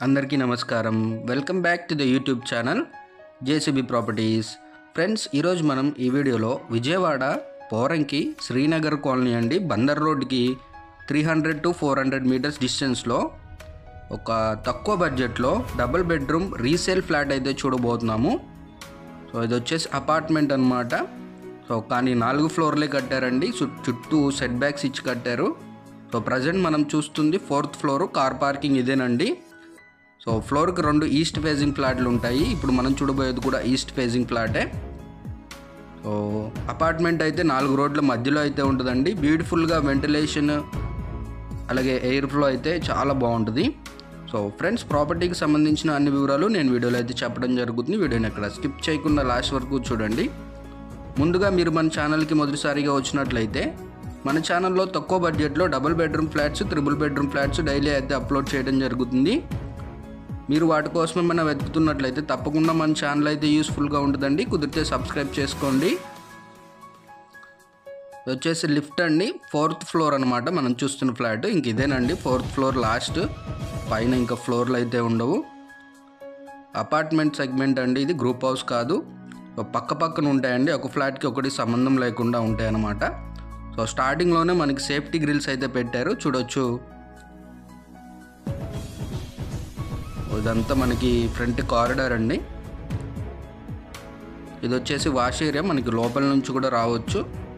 అందరికీ నమస్కారం welcome back to the YouTube channel JCB properties friends ఈరోజు మనం ఈ వీడియోలో విజయవాడ పోరంకి శ్రీనగర్ కాలనీ అండి బందర్ రోడ్కి three hundred to four hundred meters డిస్టెన్స్లో ఒక తక్కువ బడ్జెట్లో డబుల్ బెడ్రూమ్ రీసేల్ ఫ్లాట్ అయితే చూడబోతున్నాము సో ఇది వచ్చేసి అపార్ట్మెంట్ అనమాట సో కానీ నాలుగు ఫ్లోర్లే కట్టారండి చుట్- చుట్టూ సెట్ బ్యాక్స్ ఇచ్చి కట్టారు సో ప్రజెంట్ మనం చూస్తుంది ఫోర్త్ ఫ్లోర్ కార్ పార్కింగ్ ఇదేనండి సో ఫ్లోర్కి రెండు ఈస్ట్ ఫేజింగ్ ఫ్లాట్లు ఉంటాయి ఇప్పుడు మనం చూడబోయేది కూడా ఈస్ట్ ఫేజింగ్ ఫ్లాటే సో అపార్ట్మెంట్ అయితే నాలుగు రోడ్ల మధ్యలో అయితే ఉంటుందండి బ్యూటిఫుల్గా వెంటిలేషన్ అలాగే ఎయిర్ ఫ్లో అయితే చాలా బాగుంటుంది సో ఫ్రెండ్స్ ప్రాపర్టీకి సంబంధించిన అన్ని వివరాలు నేను వీడియోలో అయితే చెప్పడం జరుగుతుంది వీడియోని అక్కడ స్కిప్ చేయకుండా లాస్ట్ వరకు చూడండి ముందుగా మీరు మన ఛానల్కి మొదటిసారిగా వచ్చినట్లయితే మన ఛానల్లో తక్కువ బడ్జెట్లో double bedroom flats triple bedroom flats daily అయితే అప్లోడ్ చేయడం జరుగుతుంది మీరు వాటి కోసం ఏమైనా వెతుకుతున్నట్లయితే తప్పకుండా మన ఛానల్ అయితే యూస్ఫుల్గా ఉంటుందండి కుదిరితే సబ్స్క్రైబ్ చేసుకోండి ఇది వచ్చేసి లిఫ్ట్ అండి ఫోర్త్ ఫ్లోర్ అనమాట మనం చూస్తున్న ఫ్లాట్ ఇంక ఇదేనండి ఫోర్త్ ఫ్లోర్ లాస్ట్ పైన ఇంకా ఫ్లోర్లు అయితే ఉండవు అపార్ట్మెంట్ సెగ్మెంట్ అండి ఇది గ్రూప్ హౌస్ కాదు సో పక్క పక్కన ఉంటాయండి ఒక ఫ్లాట్కి ఒకటి సంబంధం లేకుండా ఉంటాయన్నమాట సో స్టార్టింగ్లోనే మనకి సేఫ్టీ గ్రిల్స్ అయితే పెట్టారు చూడొచ్చు ఇదంతా మనకి ఫ్రంట్ కారిడార్ అండి ఇది వచ్చేసి వాష్ ఏరియా మనకి లోపల నుంచి కూడా రావచ్చు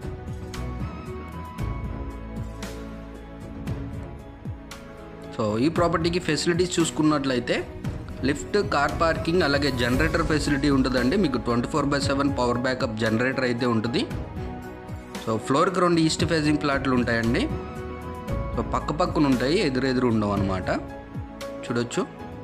సో ఈ ప్రాపర్టీకి ఫెసిలిటీస్ చూసుకున్నట్లయితే లిఫ్ట్ కార్ పార్కింగ్ అలాగే జనరేటర్ ఫెసిలిటీ ఉంటుందండి మీకు twenty four by seven power backup generator అయితే ఉంటుంది సో ఫ్లోర్కి రెండు ఈస్ట్ ఫేజింగ్ ఫ్లాట్లు ఉంటాయండి సో పక్క పక్కన ఉంటాయి ఎదురెదురు ఉండవు అనమాట చూడొచ్చు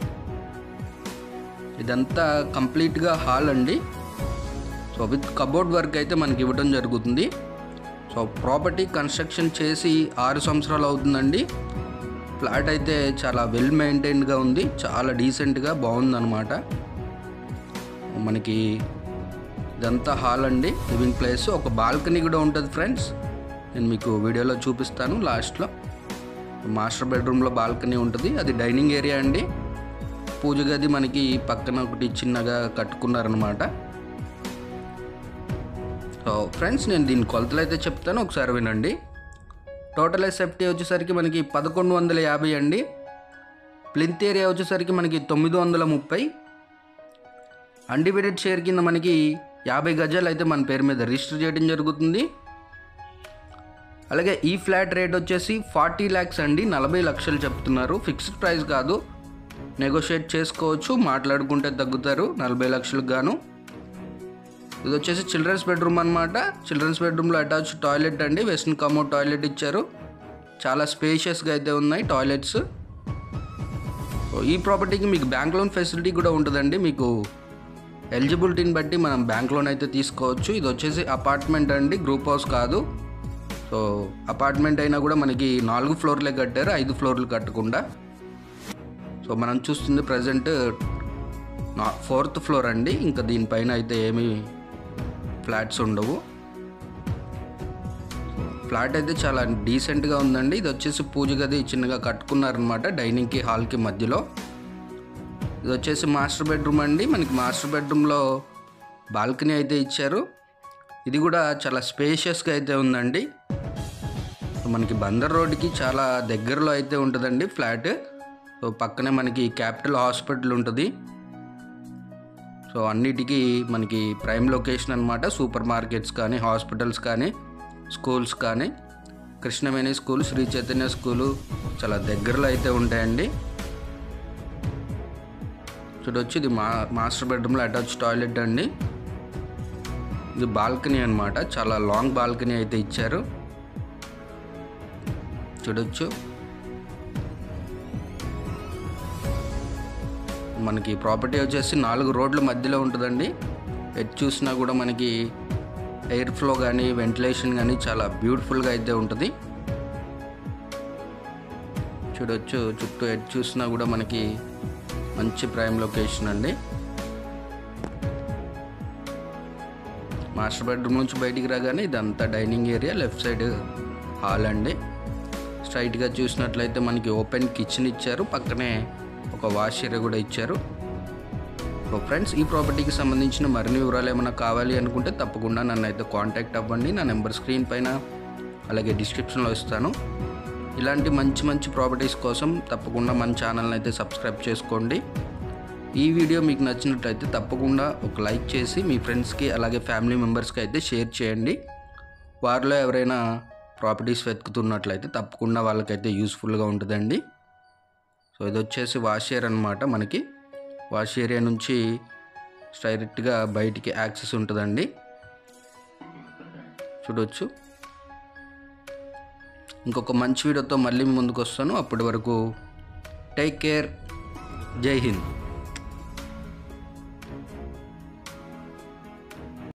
ఇదంతా కంప్లీట్గా హాల్ అండి సో విత్ కబోర్డ్ వర్క్ అయితే మనకి ఇవ్వడం జరుగుతుంది సో ప్రాపర్టీ కన్స్ట్రక్షన్ చేసి ఆరు సంవత్సరాలు అవుతుందండి ఫ్లాట్ అయితే చాలా వెల్ మెయింటైన్డ్గా ఉంది చాలా డీసెంట్గా బాగుందన్నమాట మనకి ఇదంతా హాల్ అండి లివింగ్ ప్లేస్ ఒక బాల్కనీ కూడా ఉంటుంది ఫ్రెండ్స్ నేను మీకు వీడియోలో చూపిస్తాను లాస్ట్లో మాస్టర్ బెడ్రూమ్లో బాల్కనీ ఉంటుంది అది డైనింగ్ ఏరియా అండి పూజ గది మనకి పక్కన ఒకటి చిన్నగా కట్టుకున్నారనమాట సో ఫ్రెండ్స్ నేను దీని కొలతలు అయితే చెప్తాను ఒకసారి వినండి టోటల్ ఎస్ఎఫ్టీ వచ్చేసరికి మనకి పదకొండు వందల యాభై అండి ప్లింత్ ఏరియా వచ్చేసరికి మనకి తొమ్మిది వందల ముప్పై అన్డివైడెడ్ షేర్ కింద మనకి యాభై గజాలు అయితే మన పేరు మీద రిజిస్టర్ చేయడం జరుగుతుంది అలాగే ఈ ఫ్లాట్ రేట్ వచ్చేసి ఫార్టీ ల్యాక్స్ అండి నలభై లక్షలు చెప్తున్నారు ఫిక్స్డ్ ప్రైస్ కాదు నెగోషియేట్ చేసుకోవచ్చు మాట్లాడుకుంటే తగ్గుతారు నలభై లక్షలకు గాను ఇది వచ్చేసి చిల్డ్రన్స్ బెడ్రూమ్ అనమాట చిల్డ్రన్స్ బెడ్రూమ్లో అటాచ్ టాయిలెట్ అండి వెస్ట్రన్ కమోడ్ టాయిలెట్ ఇచ్చారు చాలా స్పేషియస్గా అయితే ఉన్నాయి టాయిలెట్స్ సో ఈ ప్రాపర్టీకి మీకు బ్యాంక్ లోన్ ఫెసిలిటీ కూడా ఉంటుందండి మీకు ఎలిజిబిలిటీని బట్టి మనం బ్యాంక్ లోన్ అయితే తీసుకోవచ్చు ఇది వచ్చేసి అపార్ట్మెంట్ అండి గ్రూప్ హౌస్ కాదు సో అపార్ట్మెంట్ అయినా కూడా మనకి నాలుగు ఫ్లోర్లే కట్టారు ఐదు ఫ్లోర్లు కట్టకుండా సో మనం చూస్తుంది ప్రజెంట్ నా ఫోర్త్ ఫ్లోర్ అండి ఇంకా దీనిపైన అయితే ఏమీ ఫ్లాట్స్ ఉండవు ఫ్లాట్ అయితే చాలా డీసెంట్గా ఉందండి ఇది వచ్చేసి పూజ గది చిన్నగా కట్టుకున్నారనమాట డైనింగ్కి హాల్కి మధ్యలో ఇది వచ్చేసి మాస్టర్ బెడ్రూమ్ అండి మనకి మాస్టర్ బెడ్రూమ్లో బాల్కనీ అయితే ఇచ్చారు ఇది కూడా చాలా స్పేషియస్గా అయితే ఉందండి సో మనకి బందర్ రోడ్కి చాలా దగ్గరలో అయితే ఉంటుందండి ఫ్లాట్ సో పక్కనే మనకి క్యాపిటల్ హాస్పిటల్ ఉంటుంది సో అన్నిటికీ మనకి ప్రైమ్ లొకేషన్ అనమాట సూపర్ మార్కెట్స్ కానీ హాస్పిటల్స్ కానీ స్కూల్స్ కానీ కృష్ణవేణి స్కూల్ శ్రీ చైతన్య స్కూలు చాలా దగ్గరలో అయితే ఉంటాయండి చూడొచ్చు ఇది మా మాస్టర్ బెడ్రూమ్లో అటాచ్ టాయిలెట్ అండి ఇది బాల్కనీ అనమాట చాలా లాంగ్ బాల్కనీ అయితే ఇచ్చారు చూడొచ్చు మనకి ప్రాపర్టీ వచ్చేసి నాలుగు రోడ్ల మధ్యలో ఉంటుందండి ఎటు చూసినా కూడా మనకి ఎయిర్ ఫ్లో కానీ వెంటిలేషన్ కానీ చాలా బ్యూటిఫుల్గా అయితే ఉంటుంది చూడొచ్చు చుట్టూ ఎటు చూసినా కూడా మనకి మంచి ప్రైమ్ లొకేషన్ అండి మాస్టర్ బెడ్రూమ్ నుంచి బయటికి రాగానే ఇదంతా dining area left side hall అండి స్ట్రైట్గా చూసినట్లయితే మనకి ఓపెన్ కిచెన్ ఇచ్చారు పక్కనే ఒక వాష్ ఏరియా కూడా ఇచ్చారు సో ఫ్రెండ్స్ ఈ ప్రాపర్టీకి సంబంధించిన మరిన్ని వివరాలు ఏమైనా కావాలి అనుకుంటే తప్పకుండా నన్ను అయితే కాంటాక్ట్ అవ్వండి నా నెంబర్ స్క్రీన్ పైన అలాగే డిస్క్రిప్షన్లో ఇస్తాను ఇలాంటి మంచి మంచి ప్రాపర్టీస్ కోసం తప్పకుండా మన ఛానల్ని అయితే సబ్స్క్రైబ్ చేసుకోండి ఈ వీడియో మీకు నచ్చినట్లయితే తప్పకుండా ఒక లైక్ చేసి మీ ఫ్రెండ్స్కి అలాగే ఫ్యామిలీ మెంబర్స్కి అయితే షేర్ చేయండి వారిలో ఎవరైనా ప్రాపర్టీస్ వెతుకుతున్నట్లయితే తప్పకుండా వాళ్ళకైతే యూస్ఫుల్గా ఉంటుందండి సో ఇది వచ్చేసి వాష్ ఏరియా అనమాట మనకి వాష్ ఏరియా నుంచి డైరెక్ట్గా బయటికి యాక్సెస్ ఉంటుందండి చూడొచ్చు ఇంకొక మంచి వీడియోతో మళ్ళీ మీ ముందుకు వస్తాను అప్పటి వరకు టేక్ కేర్ జై హింద్